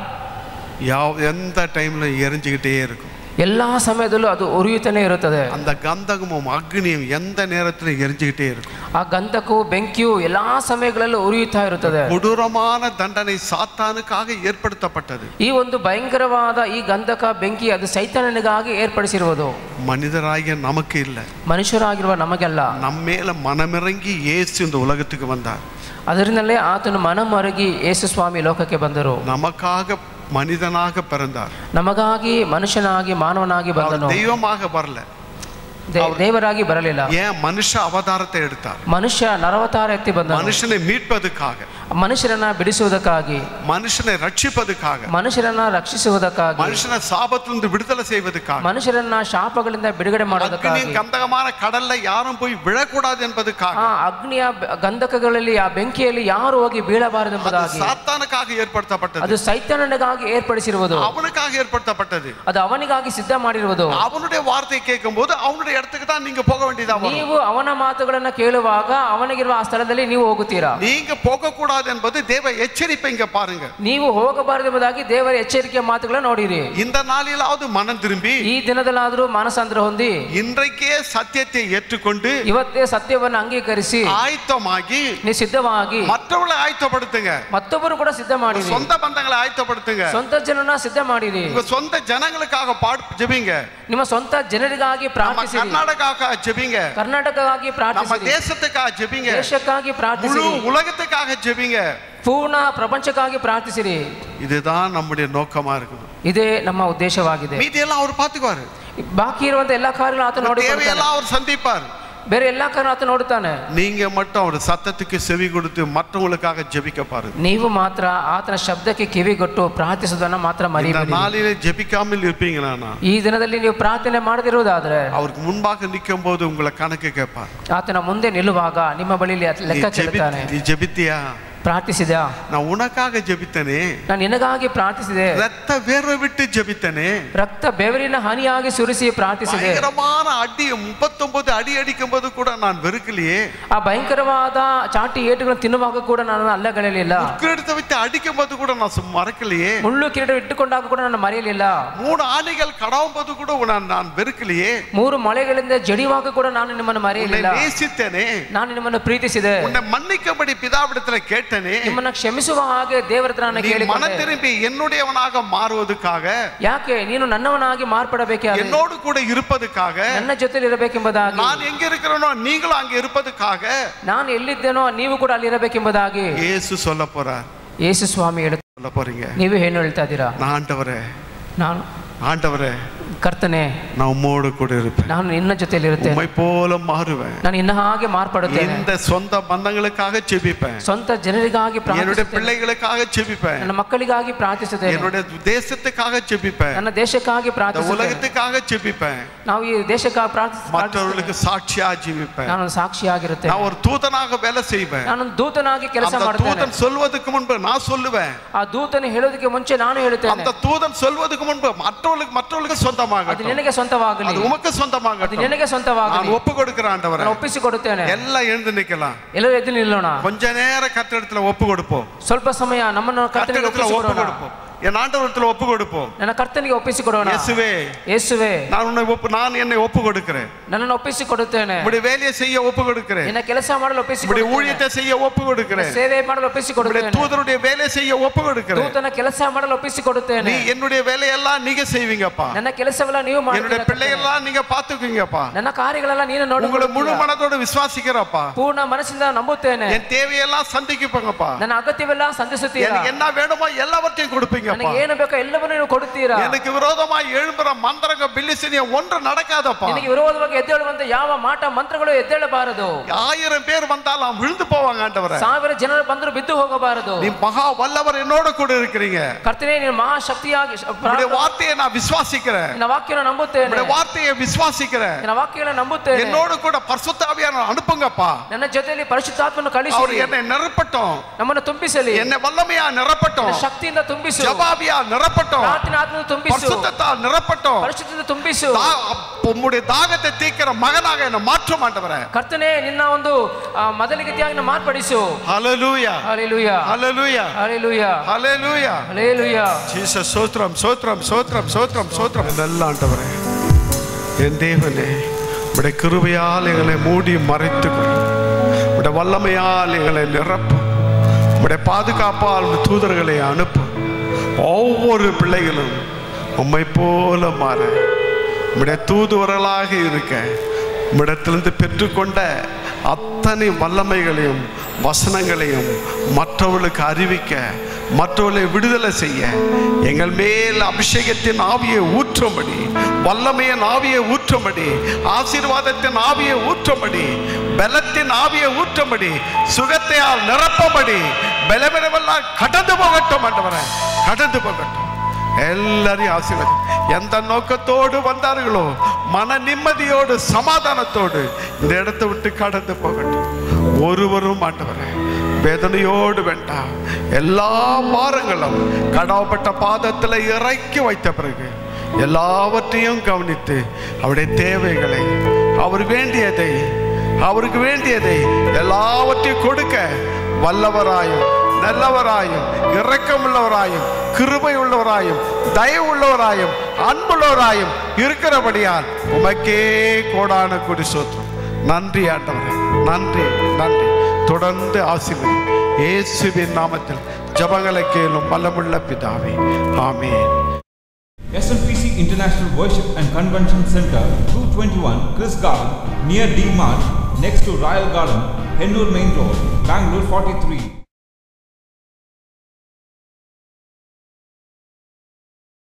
ಯಾವ எந்த டைம்ல எரிஞ்சுக்கிட்டே இருக்கும் ಎಲ್ಲಾ ಸಮಯದಲ್ಲೂ ಅದು ಉರಿಯುತ್ತಾನೆ ಇರುತ್ತದೆ அந்த கந்தகமும் அக்னியும் எந்த நேரத்திலும் எரிஞ்சுக்கிட்டே இருக்கும் ಆ ಗಂಧಕವು ಬೆಂಕಿಯು ಎಲ್ಲಾ ಸಮಯಗಳಲ್ಲೂ ಉರಿಯುತ್ತಾ ಇರುತ್ತದೆ கொடூரமான தண்டனை சாத்தானுக்காக ஏற்படுத்தப்பட்டது ಈ ಒಂದು ಭಯಂಕರವಾದ ಈ ಗಂಧಕ ಬೆಂಕಿ ಅದು ಸೈತಾನನಿಗಾಗಿ ಏರ್ಪಡಿಸಿರುವುದು மனிதராகிய நமக்கு இல்லை ಮನುಷ್ಯರಾಗಿರುವ ನಮಗೆಲ್ಲ நம்ம மேல மனமிறங்கி இயேசு இந்த உலகத்துக்கு வந்தார் ಅದರಿಂದಲೇ ಆತನು ಮನಮರುಗಿ ಯೇಸು ಸ್ವಾಮಿ ಲೋಕಕ್ಕೆ ಬಂದರು நமக்காக மனிதனாக பிறந்தார் ನಮಗಾಗಿ ಮನುಷ್ಯನಾಗಿ ಮಾನವನಾಗಿ அவர் ಬಂದನು தெய்வமாக வரல ದೇ- ದೇವರಾಗಿ ಬರಲಿಲ್ಲ ஏன் மனுஷ அவதாரத்தை எடுத்தார் ಮನುಷ್ಯ ನರವತಾರ ಎತ್ತಿ ಬಂದನು மனுஷனை மீட்பதுக்காக ಮನುಷ್ಯರನ್ನ ಬಿಡಿಸುವುದಕ್ಕಾಗಿ மனுஷனை ரட்சிப்பதுக்காக ಮನುಷ್ಯರನ್ನ ರಕ್ಷಿಸುವುದಕ್ಕಾಗಿ மனுஷனை சாபத்திலிருந்து விடுதலை செய்வதற்காக ಮನುಷ್ಯರನ್ನ ಶಾಪಗಳಿಂದ ಬಿಡುಗಡೆ ಮಾಡೋದಕ್ಕಾಗಿ அக்னியும் கந்தகமான கடல்ல யாரும் போய் விழக்கூடாது என்பதுக்காக ಆ ಅಗ್ನಿಯ ಬ- ಗಂಧಕಗಳಲ್ಲಿ ಆ ಬೆಂಕಿಯಲ್ಲಿ ಯಾರು ಹೋಗಿ அது ಬೀಳಬಾರದೆಂಬುದಾಗಿ சாத்தானுக்காக ஏற்படுத்தப்பட்டது ಅದು ಸೈತಾನನಿಗಾಗಿ ಏರ್ಪಡಿಸಿರುವುದು அவனுக்காக ஏற்படுத்தப்பட்டது ಅದು ಅವನಿಗಾಗಿ ಸಿದ್ಧ ಮಾಡಿರುವುದು அவனுடைய வார்த்தையை கேட்கும் போது அவனுடைய இடத்துக்கு தான் நீங்க போக வேண்டியதா வரும் ನೀವು ಅವನ ಮಾತುಗಳನ್ನ ಕೇಳುವಾಗ ಅವನಿಗಿರುವ ಆ ಸ್ಥಳದಲ್ಲಿ ನೀವು ಹೋಗುತ್ತೀರಾ நீங்க போக கூடாது என்பது தேவ எச்சரிப்பை இங்க பாருங்க ನೀವು ಹೋಗಬಾರದೆಂಬುದಾಗಿ ದೇವರ ಎಚ್ಚರಿಕೆಯ ಮಾತುಗಳನ್ನ ನೋಡಿರಿ இந்த நாளிலாவது மனம் திரும்பி ಈ ದಿನದಲ್ಲಾದ್ರೂ ಮಾನಸಾಂತರ ಹೊಂದಿ இன்றைக்கே சத்தியத்தை ஏற்றுக்கொண்டு ಇವತ್ತೇ ಸತ್ಯವನ್ನು ಅಂಗೀಕರಿಸಿ ஆயத்தமாகி ನೀವು ಸಿದ್ಧವಾಗಿ மற்றவர்களை ஆயத்தப்படுத்துங்க ಮತ್ತೊಬ್ಬರು ಕೂಡ ಸಿದ್ಧ உங்க ಮಾಡಿರಿ சொந்த பந்தங்களை ஆயத்தப்படுத்துங்க ಸ್ವಂತ ಜನನ ಸಿದ್ಧ ಮಾಡಿರಿ உங்க சொந்த ஜனங்களுக்காக பாடு ஜெபிங்க ನಿಮ್ಮ ಸ್ವಂತ ಜನರಿಗಾಗಿ நம்ம ಪ್ರಾರ್ಥಿಸಿರಿ கர்நாடகாவுக்காக ஜெபிங்க ಕರ್ನಾಟಕವಾಗಿ நம்ம ಪ್ರಾರ್ಥಿಸಿರಿ தேசத்துக்காக ஜெபிங்க ದೇಶಕ್ಕಾಗಿ முழு ಪ್ರಾರ್ಥಿಸಿರಿ உலகத்துக்காக ஜெபிங்க ಪೂರ್ಣ ಪ್ರಪಂಚಕ್ಕಾಗಿ ಪ್ರಾರ್ಥಿಸಿರಿ இதுதான் நம்முடைய நோக்கமா இருக்குது ಇದೇ ನಮ್ಮ ಉದ್ದೇಶವಾಗಿದೆ மீதியெல்லாம் அவர் பார்த்துக்குவாரு ಬಾಕಿ ಇರುವಂತ ಎಲ್ಲಾ ಕಾರ್ಯಗಳು ಆತ உங்க ನೋಡಿ தேவையெல்லாம் அவர் சந்திப்பார் ಬೇರೆ ಎಲ್ಲಾ ಕಾರ್ಯ ಆತ ನೋಡುತ್ತಾನೆ நீங்க மட்டும் அவர் சத்தத்துக்கு செவி கொடுத்து மற்றவங்களுக்காக ஜெபிக்க பாருங்க ನೀವು ಮಾತ್ರ ಆತನ ಶಬ್ದಕ್ಕೆ ಕಿವಿಗೊಟ್ಟು ಪ್ರಾರ್ಥಿಸುವುದನ್ನ ಮಾತ್ರ இந்த ಮರಿಬೇಡಿ நாளிலே ஜெபிக்காமல் இருப்பீங்களா ಈ ದಿನದಲ್ಲಿ ನೀವು ಪ್ರಾರ್ಥನೆ ಮಾಡದಿರುವುದಾದ್ರೆ அவருக்கு முன்பாக நிற்கும் போது உங்களை கணக்கு கேட்பார் ಆತನ ಮುಂದೆ ನಿಲ್ಲುವಾಗ ನಿಮ್ಮ ಬಳಿಯಲ್ಲಿ ಆತ நீ ಲೆಕ್ಕ ஜெபி- ಕೇಳುತ್ತಾನೆ நீ ஜெபித்தியா ಪ್ರಾರ್ಥಿಸಿದ நான் உனக்காக ஜெபித்தனே ನಾನು ನಿನಗಾಗಿ ಪ್ರಾರ್ಥಿಸಿದೆ ரத்த வேர்வை விட்டு ஜெபித்தனே ರಕ್ತ ಬೆವರಿನ ಹನಿಯಾಗಿ ಸುರಿಸಿ ಪ್ರಾರ್ಥಿಸಿದೆ பயங்கரமான அடி முப்பத்தொன்பது அடி அடிக்கும் போது கூட நான் வெறுக்கலையே ಆ ಭಯಂಕರವಾದ ಚಾಟಿ ಏಟುಗಳನ್ನು ತಿನ್ನುವಾಗ ಕೂಡ ನಾನು ಅಲ್ಲಗಳೆಯಲಿಲ್ಲ உக்கிரத்தை வைத்து அடிக்கும் போது கூட நான் சும்மா மறக்கலையே ಮುಳ್ಳು ಕಿರೀಟ ಇಟ್ಟುಕೊಂಡಾಗ ಕೂಡ ನಾನು ಮರೆಯಲಿಲ್ಲ மூணு ஆணிகள் கடாவும் போது கூட நான் நான் வெறுக்கலையே ಮೂರು ಮಳೆಗಳಿಂದ ಜಡಿಯುವಾಗ ಕೂಡ ನಾನು ನಿಮ್ಮನ್ನು உன்னை ಮರೆಯಲಿಲ್ಲ நேசித்தனே ನಾನು ನಿಮ್ಮನ್ನು ಪ್ರೀತಿಸಿದೆ உன்னை மன்னிக்கபடி பிதாவிடத்துல கேட்டனே ನಿಮ್ಮನ್ನ ಕ್ಷಮಿಸುವ ಹಾಗೆ ದೇವರ ಹತ್ರ ನಾನು நீ மனம் ಕೇಳಿಕೊಂಡೆ திரும்பி என்னுடையவனாக மாறுவதற்காக ಯಾಕೆ ನೀನು ನನ್ನವನಾಗಿ ಮಾರ್ಪಡಬೇಕೆ என்னோடு கூட இருப்பதுக்காக ನನ್ನ ಜೊತೆಲಿ ಇರಬೇಕೆಂಬುದಾಗಿ நான் எங்க இருக்கிறேனோ நீங்களும் அங்க இருப்பதுக்காக ನಾನು ಎಲ್ಲಿದ್ದೇನೋ ನೀವು ಕೂಡ ಅಲ್ಲಿ ಇರಬೇಕೆಂಬುದಾಗಿ இயேசு சொல்ல போறார் ಯೇಸು ಸ್ವಾಮಿ ಹೇಳುತ್ತ சொல்ல போறீங்க ನೀವು ಏನು ಹೇಳ್ತಾ ಇದ್ದೀರಾ நான் ஆண்டவரே ನಾನು ஆண்டவரே ಕರ್ತನೆ நான் உம்மோடு கூட இருப்பேன் ನಾನು ನಿನ್ನ ಜೊತೆಯಲ್ಲಿ ಇರುತ್ತೇನೆ உம்மை போல மாறுவேன் ನಾನು ಇನ್ನ ಹಾಗೆ ಮಾರ್ಪಡುತ್ತೇನೆ இந்த சொந்த பந்தங்களுக்காக செபிப்பேன் ಸ್ವಂತ ಜನರಿಗಾಗಿ என்னுடைய ಪ್ರಾರ್ಥಿಸುತ್ತೇನೆ பிள்ளைகளுக்காக செபிப்பேன் ನನ್ನ ಮಕ್ಕಳಿಗಾಗಿ ಪ್ರಾರ್ಥಿಸುತ್ತೇನೆ என்னுடைய தேசத்துக்காக செபிப்பேன் ನನ್ನ ದೇಶಕ್ಕಾಗಿ இந்த ಪ್ರಾರ್ಥಿಸುತ್ತೇನೆ உலகத்துக்காக செபிப்பேன் ನಾವು ಈ ದೇಶಕ್ಕಾಗಿ ಪ್ರಾರ್ಥಿಸ மற்றவர்களுக்கு சாட்சியா ஜீவிப்பேன் ನಾನು ಸಾಕ್ಷಿಯಾಗಿರುತ್ತೇನೆ நான் ஒரு தூதனாக வேலை செய்வேன் ನಾನೊಂದು ದೂತನಾಗಿ ಕೆಲಸ அந்த ಮಾಡ್ತೇನೆ தூதன் சொல்வதற்கு முன்பு நான் சொல்லுவேன் ಆ ದೂತನು ಹೇಳೋದಕ್ಕೆ ಮುಂಚೆ ನಾನು ಹೇಳುತ್ತೇನೆ அந்த தூதன் சொல்வதற்கு முன்பு மற்றவர்களுக்கு மற்றவர்களுக்கு ಅದು சொந்தமாக ನಿನಗೆ ಸ್ವಂತವಾಗಲಿ அது உமக்கு ಅದು சொந்தமாக ನಿನಗೆ ಸ್ವಂತವಾಗಲಿ நான் ஒப்பு கொடுக்கிறேன் ஆண்டவரே ನಾನು ಒಪ್ಪಿಸಿಕೊಡುತ್ತೇನೆ எல்லாம் எழுந்து நிக்கலாம் ಎಲ್ಲರೂ ಎದ್ದು ನಿಲ್ಲೋಣ கொஞ்ச நேரம் கத்திரத்துல ஒப்பு கொடுப்போம் ಸ್ವಲ್ಪ ಸಮಯ ನಮ್ಮನ್ನು ಕರ್ತನಿಗೆ கத்திரத்துல ஒப்பு ಒಪ್ಪಿಸಿಕೊಡೋಣ கொடுப்போம் என் ஆண்டவரத்துல ஒப்பு கொடுப்போம் ನನ್ನ ಕರ್ತನಿಗೆ ಒಪ್ಪಿಸಿಕೊಡೋಣ இயேசுவே ಯೇಸುವೆ நான் உன்னை ஒப்பு நான் என்னை ஒப்பு கொடுக்கிறேன் ನನ್ನನ್ನು ಒಪ್ಪಿಸಿಕೊಡುತ್ತೇನೆ உங்களுடைய வேலையை செய்ய ஒப்பு கொடுக்கிறேன் ನಿನ್ನ ಕೆಲಸ ಮಾಡಲು உங்களுடைய ಒಪ್ಪಿಸಿಕೊಡುತ್ತೇನೆ ஊழியத்தை செய்ய ஒப்பு கொடுக்கிறேன் ಸೇವೆ ಮಾಡಲು உங்களுடைய ಒಪ್ಪಿಸಿಕೊಡುತ್ತೇನೆ தூதருடைய வேலையை செய்ய ஒப்பு கொடுக்கிறேன் ದೂತನ ಕೆಲಸ ಮಾಡಲು நீ ಒಪ್ಪಿಸಿಕೊಡುತ್ತೇನೆ என்னுடைய வேலையெல்லாம் நீங்க செய்வீங்கப்பா ನನ್ನ ಕೆಲಸವೆಲ್ಲ ನೀವು என்னுடைய ಮಾಡ್ತೀರ ಕರ್ತನೇ. பிள்ளைகள்லாம் நீங்க பாத்துக்குவீங்கப்பா ನನ್ನ ಕಾರ್ಯಗಳೆಲ್ಲ ನೀನು உங்களை முழு ನೋಡಿ மனதோட விசுவாசிக்கிறப்பா ಪೂರ್ಣ ಮನಸ್ಸಿಂದ ನಂಬುತ್ತೇನೆ என் தேவையெல்லாம் சந்திக்கப்பங்கப்பா ನನ್ನ ಅಗತ್ಯವೆಲ್ಲ ಸಂಧಿಸುತ್ತೀರಾ எனக்கு என்ன வேணுமோ எல்லாவற்றையும் கொடுப்பீங்கப்பா ನನಗೆ ಏನು ಬೇಕೋ ಎಲ್ಲವನ್ನೂ ನೀವು ಕೊಡುತ್ತೀರಾ எனக்கு விரோதமா எழும்புற மந்திரங்க பில்லிசினிய ஒன்று நடக்காதப்பா ನಿನಗೆ ವಿರೋಧವಾಗಿ ಎದ್ದೇಳುವಂತ ಯಾವ ಮಾಟ ಮಂತ್ರಗಳು ಎದ್ದೇಳಬಾರದು ஆயிரம் பேர் வந்தாலும் விழுந்து போவாங்க ஆண்டவரே ಸಾವಿರ ಜನರು ಬಂದರೂ ಬಿದ್ದು ಹೋಗಬಾರದು நீ மகா வல்லவர் என்னோட கூட இருக்கிறீங்க ಕರ್ತನೇ ನೀನು ಮಹಾಶಕ್ತಿಯಾಗಿ உங்களுடைய வார்த்தையை நான் விசுவாசிக்கிறேன் ನಿನ್ನ ವಾಕ್ಯನ ನಂಬುತ್ತೇನೆ உங்களுடைய வார்த்தையை விசுவாசிக்கிறேன் ನಿನ್ನ ವಾಕ್ಯಗಳನ್ನ ನಂಬುತ್ತೇನೆ என்னோட கூட பரிசுத்தாவியான அனுப்புங்கப்பா ನನ್ನ ಜೊತೆಯಲ್ಲಿ ಪರಿಶುದ್ಧಾತ್ಮನ್ನು ಕಳಿಸಿ அவர் என்னை நிரப்பட்டும் ನಮ್ಮನ್ನು ತುಂಬಿಸಲಿ என்னை வல்லமையா நிரப்பட்டும் ನಿನ್ನ ಶಕ್ತಿಯಿಂದ ತುಂಬಿಸು ஜபாபியா நிரப்பட்டும் ಪ್ರಾರ್ಥನೆ ಆತ್ಮನ್ನು ತುಂಬಿಸು பரிசுத்தத்தால் நிரப்பட்டும் ಪರಿಶುದ್ಧತೆ ತುಂಬಿಸು தா- உம்முடைய தாகத்தை தீக்கிற மகனாக என்னை மாற்ற மாட்டவரே ಕರ್ತನೆ ನಿನ್ನ ಒಂದು ಆ, ಮೊದಲಿಗತಿಯಾಗಿ ನಿನ್ನ ಮಾರ್ಪಡಿಸು hallelujah hallelujah hallelujah hallelujah hallelujah hallelujah Jesus சோத்ரம் சோத்ரம் சோத்ரம் சோத்ரம் சோத்ரம் நல்ல ஆண்டவரே என் தேவனே உடைய கிருபையால் எங்களை மூடி மறைத்து உடைய வல்லமையால் எங்களை நிரப்பும் உடைய பாதுகாப்பால் உம்முடைய தூதர்களை அனுப்பும் ஒவ்வொரு பிள்ளைகளும் உம்மை போல மாற உம்முடைய தூதுவர்களாக இருக்க உம்மிடத்திலிருந்து பெற்றுக்கொண்ட அத்தனை வல்லமைகளையும் வசனங்களையும் மற்றவர்களுக்கு அறிவிக்க மற்றவர்களை விடுதலை செய்ய எங்கள் மேல் அபிஷேகத்தின் ஆவியை ஊற்றும்படி வல்லமையின் ஆவியை ஊற்றும்படி ஆசீர்வாதத்தின் ஆவியை ஊற்றும்படி பலத்தின் ஆவியை ஊற்றும்படி சுகத்தையால் நிரப்பபடி பலவீனமெல்லாம் கடந்து போகட்டும் ஆண்டவரே கடந்து போகட்டும் எல்லாரையும் ஆசீர்வாதம் எந்த நோக்கத்தோடு வந்தார்களோ மன நிம்மதியோடு சமாதானத்தோடு இந்த இடத்தை விட்டு கடந்து போகட்டும் ஒருவரும் ஆண்டவரே வேதனையோடு வேண்டாம் எல்லா பாரங்களும் கடவுப்பட்ட பாதத்தில் இறக்கி வைத்த பிறகு எல்லாவற்றையும் கவனித்து அவருடைய தேவைகளை அவர் வேண்டியதை அவருக்கு வேண்டியதை எல்லாவற்றையும் கொடுக்க வல்லவராயும் நல்லவராயும் இரக்கமுள்ளவராயும் கிருபை உள்ளவராயும் தயவு உள்ளவராயும் அன்புள்ளவராயும் இருக்கிறபடியால் உமக்கே கோடான கொடி சோத்திரம் நன்றி ஆண்டவரே நன்றி நன்றி தொடர்ந்து ஆசீர்வதி இயேசுவின் நாமத்தில் ஜபங்களை கேளும் பலமுள்ள பிதாவே ஆமென் SLPC International Worship and Convention Center, 221 Chris Garden, near D Mart, next to Royal Garden, Hennur Main Road, Bangalore 43.